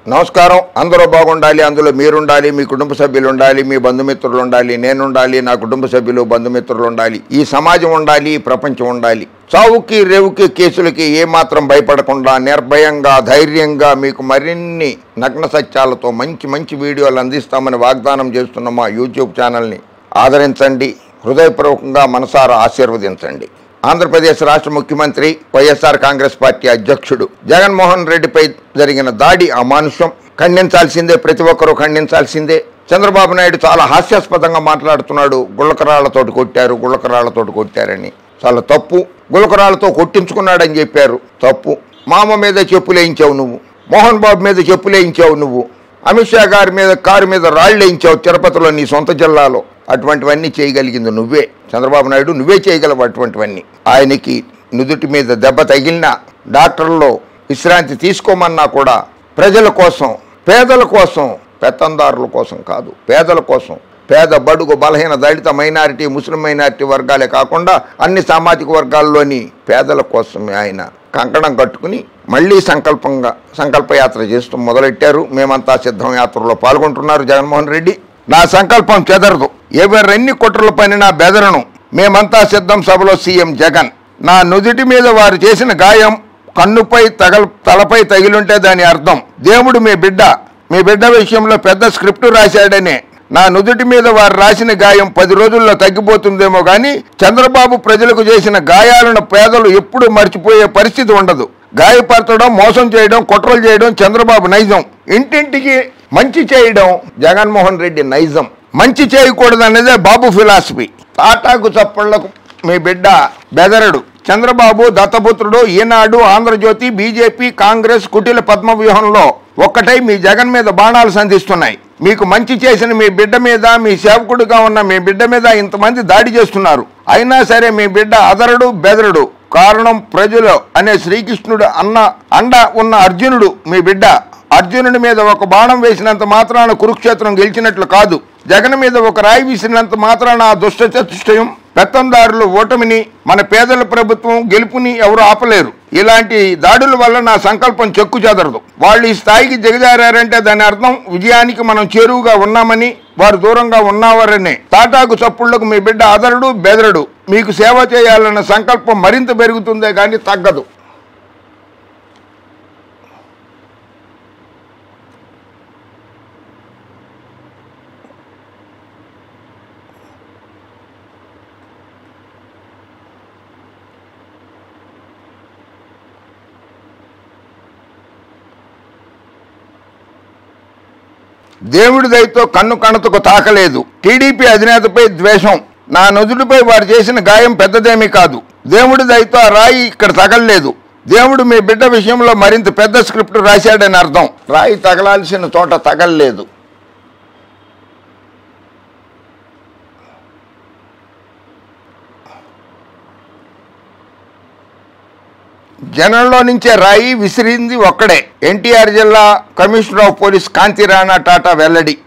నమస్కారం అందరూ బాగుండాలి అందులో మీరుండాలి మీ కుటుంబ సభ్యులు ఉండాలి మీ బంధుమిత్రులు ఉండాలి నేను ఉండాలి నా కుటుంబ సభ్యులు బంధుమిత్రులు ఉండాలి ఈ సమాజం ఉండాలి ఈ ప్రపంచం ఉండాలి చావుకి రేవుకి కేసులకి ఏమాత్రం భయపడకుండా నిర్భయంగా ధైర్యంగా మీకు మరిన్ని నగ్న సత్యాలతో మంచి మంచి వీడియోలు అందిస్తామని వాగ్దానం చేస్తున్న మా యూట్యూబ్ ఛానల్ని ఆదరించండి హృదయపూర్వకంగా మనసారా ఆశీర్వదించండి ఆంధ్రప్రదేశ్ రాష్ట్ర ముఖ్యమంత్రి వైఎస్ఆర్ కాంగ్రెస్ పార్టీ అధ్యక్షుడు జగన్మోహన్ రెడ్డిపై జరిగిన దాడి అమానుషం ఖండించాల్సిందే ప్రతి ఒక్కరూ ఖండించాల్సిందే చంద్రబాబు నాయుడు చాలా హాస్యాస్పదంగా మాట్లాడుతున్నాడు గుళ్ళకరాళ్లతోటి కొట్టారు గుళ్ళకరాళ్లతోటి కొట్టారని చాలా తప్పు గులకరాలతో కొట్టించుకున్నాడని చెప్పారు తప్పు మామ మీద చెప్పులేయించావు నువ్వు మోహన్ బాబు మీద చెప్పులేయించావు నువ్వు అమిత్ షా గారి మీద కారు మీద రాళ్ళు వేయించావు తిరుపతిలో నీ సొంత జిల్లాలో అటువంటివన్నీ చేయగలిగింది నువ్వే చంద్రబాబు నాయుడు నువ్వే చేయగలవు అటువంటివన్నీ ఆయనకి నుదుటి మీద దెబ్బ తగిలినా డాక్టర్లో విశ్రాంతి తీసుకోమన్నా కూడా ప్రజల కోసం పేదల కోసం పెత్తందారుల కోసం కాదు పేదల కోసం పేద బడుగు బలహీన దళిత మైనారిటీ ముస్లిం మైనారిటీ వర్గాలే కాకుండా అన్ని సామాజిక వర్గాల్లోని పేదల కోసమే ఆయన కంకణం కట్టుకుని మళ్ళీ సంకల్పంగా సంకల్పయాత్ర చేస్తూ మొదలెట్టారు మేమంతా సిద్ధం యాత్రలో పాల్గొంటున్నారు జగన్మోహన్ రెడ్డి నా సంకల్పం చెదరదు ఎవరెన్ని కుట్రల పని నా బెదరను మేమంతా సిద్ధం సభలో సీఎం జగన్ నా నుదుటి మీద వారు చేసిన గాయం కన్నుపై తగల తలపై తగిలుంటే దాని అర్థం దేవుడు మీ బిడ్డ మీ బిడ్డ విషయంలో పెద్ద స్క్రిప్ట్ రాశాడనే నా నుదుటి మీద వారు రాసిన గాయం పది రోజుల్లో తగ్గిపోతుందేమో కానీ చంద్రబాబు ప్రజలకు చేసిన గాయాలను పేదలు ఎప్పుడూ మర్చిపోయే పరిస్థితి ఉండదు గాయపరచడం మోసం చేయడం కుట్రలు చేయడం చంద్రబాబు నైజం ఇంటింటికి మంచి చేయడం జగన్మోహన్ రెడ్డి నైజం మంచి చేయకూడదు అనేదే బాబు ఫిలాసఫీ తాటాకు చప్పళ్లకు మీ బిడ్డ బెదరడు చంద్రబాబు దత్తపుత్రుడు ఈనాడు ఆంధ్రజ్యోతి బీజేపీ కాంగ్రెస్ కుటిల పద్మ వ్యూహంలో ఒక్కటై మీ జగన్ మీద బాణాలు సంధిస్తున్నాయి మీకు మంచి చేసిన మీ బిడ్డ మీద మీ సేవకుడిగా ఉన్న మీ బిడ్డ మీద ఇంతమంది దాడి చేస్తున్నారు అయినా సరే మీ బిడ్డ అదరడు బెదరడు కారణం ప్రజలు అనే శ్రీకృష్ణుడు అన్న అండ ఉన్న అర్జునుడు మీ బిడ్డ అర్జునుడి మీద ఒక బాణం వేసినంత మాత్రాన కురుక్షేత్రం గెలిచినట్లు కాదు జగన్ మీద ఒక రాయి విసిరినంత మాత్రాన ఆ దుష్ట చతుష్టయం పెత్తందారులు ఓటమిని మన పేదల ప్రభుత్వం గెలుపుని ఎవరు ఆపలేరు ఇలాంటి దాడుల వల్ల నా సంకల్పం చెక్కు చెదరదు వాళ్ళు ఈ స్థాయికి దిగజారంటే దాని అర్థం విజయానికి మనం చేరువుగా ఉన్నామని వారు దూరంగా ఉన్నావారనే తాటాకు చప్పుళ్లకు మీ బిడ్డ అదరుడు బెదరడు మీకు సేవ చేయాలన్న సంకల్పం మరింత పెరుగుతుందే కానీ తగ్గదు దేవుడి దయతో కన్ను కణతకు తాకలేదు టీడీపీ అధినేతపై ద్వేషం నా నుదుటిపై వారు చేసిన గాయం పెద్దదేమీ కాదు దేవుడి దయతో ఆ రాయి ఇక్కడ తగలలేదు దేవుడు మీ బిడ్డ విషయంలో మరింత పెద్ద స్క్రిప్ట్ రాశాడని అర్థం రాయి తగలాల్సిన చోట తగలలేదు జనంలో నుంచే రాయి విసిరింది ఒక్కడే ఎన్టీఆర్ జిల్లా commissioner of police Kanti Rana Tata వెల్లడి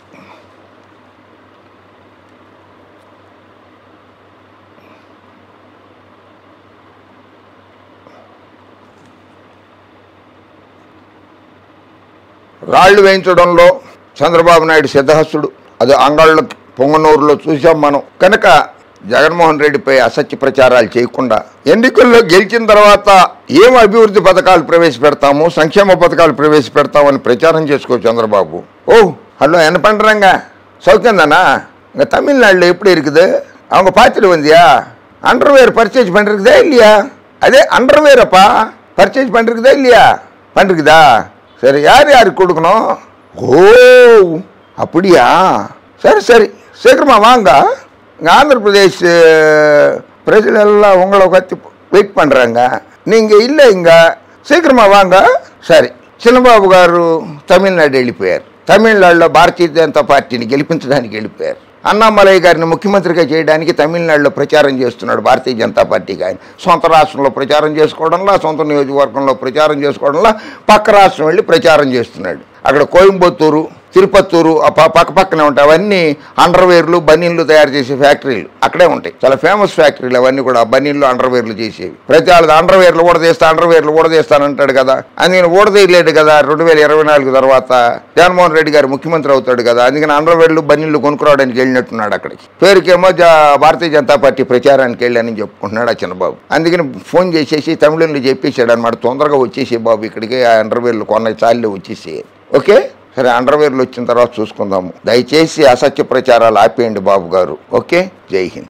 రాళ్లు వేయించడంలో చంద్రబాబు నాయుడు సిద్ధహస్తుడు అది అంగాళ్ళు పొంగనూరులో చూసాం మనం కనుక జగన్మోహన్ రెడ్డిపై అసత్య ప్రచారాలు చేయకుండా ఎన్నికల్లో గెలిచిన తర్వాత ఏం అభివృద్ధి పథకాలు ప్రవేశపెడతాము సంక్షేమ పథకాలు ప్రవేశపెడతామని ప్రచారం చేసుకో చంద్రబాబు ఓ హలో என்ன பண்றாங்க சௌக்கியம் தானா இங்கே தமிழ்நாட்டில் எப்படி இருக்குது அவங்க பார்த்துட்டு வந்தியா அண்டர்வேர் பர்ச்சேஸ் பண்ணிருக்குதா இல்லையா அதே அண்டர்வேரப்பா பர்ச்சேஸ் பண்ணிருக்குதா இல்லையா பண்ணிருக்குதா சரி யார் யாருக்கு கொடுக்கணும் ஓ அப்படியா சரி சரி சீக்கிரமா வாங்க இங்கே ஆந்திரப்பிரதேஷ் பிரஜல் எல்லாம் உங்களை கத்தி వెయిట్ பண்ணுறாங்க நீங்கள் இல்லை இங்கே సీక్రమా వాంగ సరే చిన్నబాబు గారు తమిళనాడు వెళ్ళిపోయారు తమిళనాడులో భారతీయ జనతా పార్టీని గెలిపించడానికి వెళ్ళిపోయారు అన్నామలై గారిని ముఖ్యమంత్రిగా చేయడానికి తమిళనాడులో ప్రచారం చేస్తున్నాడు భారతీయ జనతా పార్టీకి ఆయన సొంత రాష్ట్రంలో ప్రచారం చేసుకోవడంలో సొంత నియోజకవర్గంలో ప్రచారం చేసుకోవడంలో పక్క రాష్ట్రం వెళ్ళి ప్రచారం చేస్తున్నాడు అక్కడ కోయంబత్తూరు తిరుపత్తూరు ఆ ప- పక్క పక్కనే ఉంటాయి అవన్నీ అండర్వేర్లు బనీన్లు తయారు చేసే ఫ్యాక్టరీలు అక్కడే ఉంటాయి చాలా ఫేమస్ ఫ్యాక్టరీలు అవన్నీ కూడా బనీన్లు అండర్వేర్లు చేసేవి ప్రతి వాళ్ళది అండర్వేర్లు ఊడదీస్తా అండర్వేర్లు ఊడదీస్తానంటాడు కదా అందుకని ఊడదీయలేడు కదా రెండు వేల ఇరవై నాలుగు తర్వాత జగన్మోహన్ రెడ్డి గారు ముఖ్యమంత్రి అవుతాడు కదా అందుకని అండర్వేర్లు బనీన్లు కొనుక్కురావడానికి వెళ్ళినట్టున్నాడు అక్కడికి పేరుకేమో జా- భారతీయ జనతా పార్టీ ప్రచారానికి వెళ్ళానని చెప్పుకుంటున్నాడు ఆ చిన్నబాబు అందుకని ఫోన్ చేసేసి తమిళంలో చెప్పేసాడు అనమాట తొందరగా వచ్చేసి బాబు ఇక్కడికి ఆ అండర్వేర్లు కొన్న చాలే వచ్చేసి ఓకే సరే అండర్వేర్లు వచ్చిన తర్వాత చూసుకుందాము దయచేసి అసత్య ప్రచారాలు ఆపేయండి బాబు గారు ఓకే జై హింద్